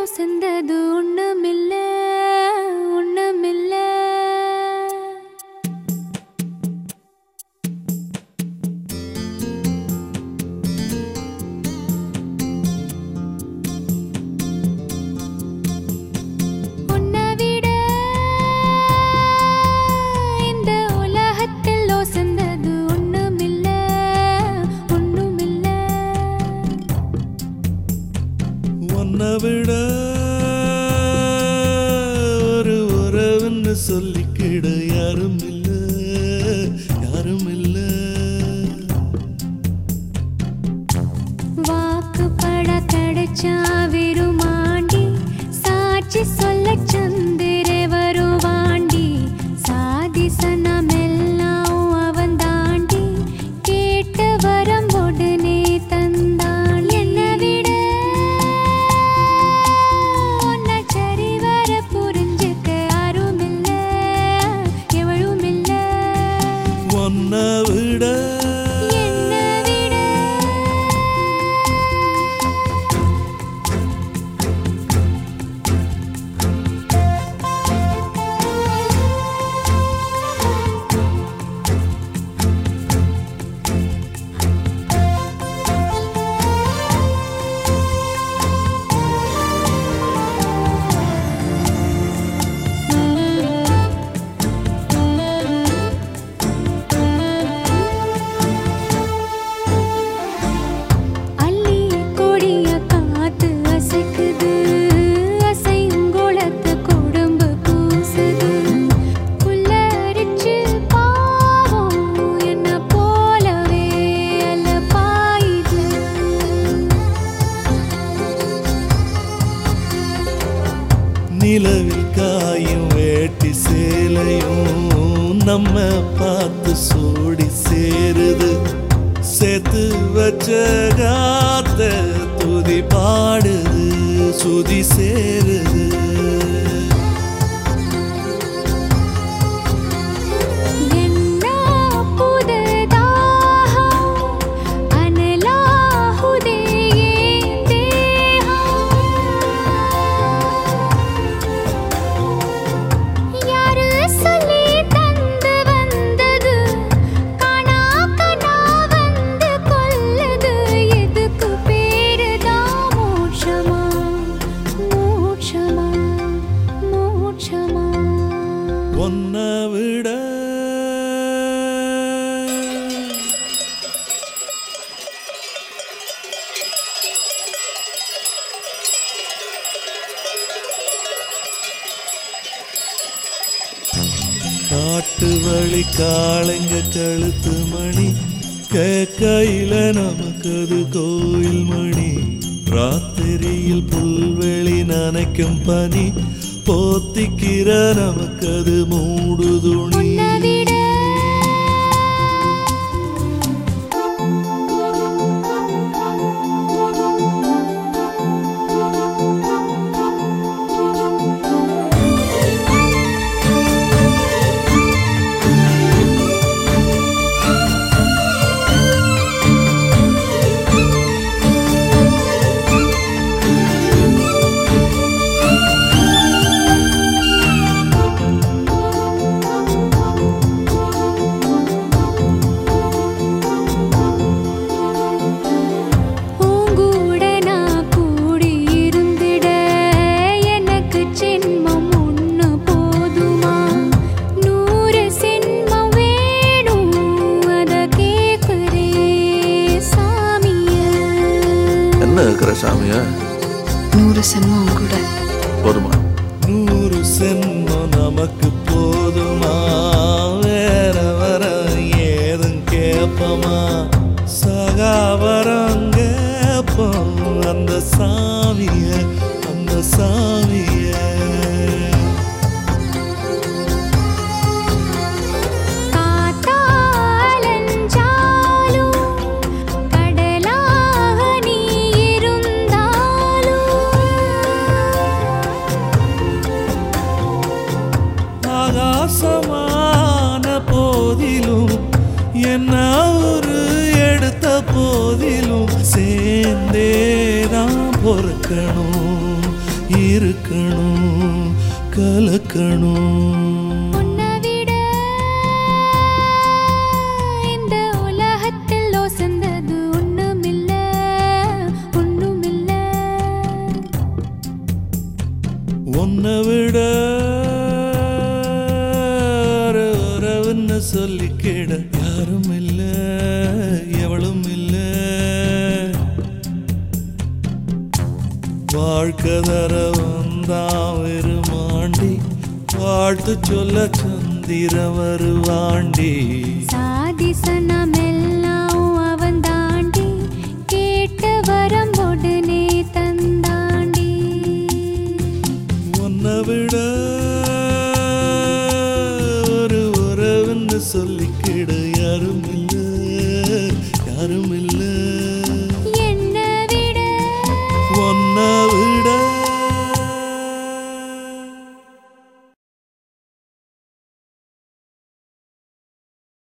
ஒசந்தது ஒண்ணுமில்ல ஒண்ணுமில்ல உன்னை விட இந்த உலகத்தில் ஒசந்தது ஒண்ணுமில்ல ஒண்ணுமில்ல உன்னை விட ஒரு உறவுன்னு சொல்லிக்கிட யாரும் இல்ல யாரும் இல்ல வாக்குப்பட கிடைச்சா விருமாண்டி சாட்சி சொல்ல சந்திரே வருவாண்டி சாதி சனமெல்லாம் அவன் தாண்டி கேட்ட வரம் உடனே தந்தான் என்னை விட உன்னை சரிவர புரிஞ்சுக்க யாரும் இல்ல எவளும் இல்ல உன்னை விட என்னை விட அள்ளி கொடிய காத்து அசைக்குது அசைங்குளத்து குடும்பு கூசுது புல்லரிச்சு பாவம் என்ன போலவே அல்ல பாயுது நிலவில் காயும் வேட்டி சேலையும் நம்ம பார்த்து சோடி சேருது சேர்த்து வச்ச காத்த துதி பாடுது சுதி சேருது என்ன புதுதாகம் அனலாகுதே என் தேகம். யாரு சொல்லி தந்து வந்தது காணா கனா வந்து கொல்லுது எதுக்கு பேருதான் மோட்சமா மோட்சமா மோட்சமா ஒன்ன விட காட்டு வழி காளைங்க கழுத்து மணி கேக்கையில நமக்கு அது கோயில் மணி ராத்திரியில் புல்வெளி நனைக்கும் பனி போத்திக்கிற நமக்கு அது மூடு துணி உன்னை விட உங்கூட நான் கூடி இருந்திட எனக்கு ஜென்மம் ஒண்ணு போதுமா நூறு சென்மம் வேணும் அத கேக்குறே சாமிய என்ன இருக்கிற சாமியா நூறு சென்மம் கூட போதுமா நூறு சென்மம் நமக்கு போதுமா வேற வர ஏதும் கேப்பமா சகாவரம் கேப்போம் அந்த சாமிய அந்த சாமிய காத்தாலஞ்சாலும் கடலாக நீ இருந்தாலும் ஆகாசமான போதிலும் என்ன ஒரு எடுத்த போதிலும் சேர்ந்தேதான் பொறுக்கணும் இருக்கணும் கலக்கணும் உன்னை விட இந்த உலகத்தில் ஒசந்தது ஒண்ணுமில்ல ஒண்ணுமில்ல உன்னை விட ஒரு உறவுன்னு சொல்லிக்கிட யாரும் இல்ல எவளும் இல்ல வாழ்க்கை தர வந்தான் வெறுமாண்டி வாழ்த்து சொல்ல சந்திர வருவாண்டி சாதி சனமெல்லாம் அவன் தாண்டி கேட்டு வரம் உடனே தந்தாண்டி உன்னை விட ஒரு உறவுன்னு சொல்லிக்கிட யாரும் இல்ல யாரும் இல்ல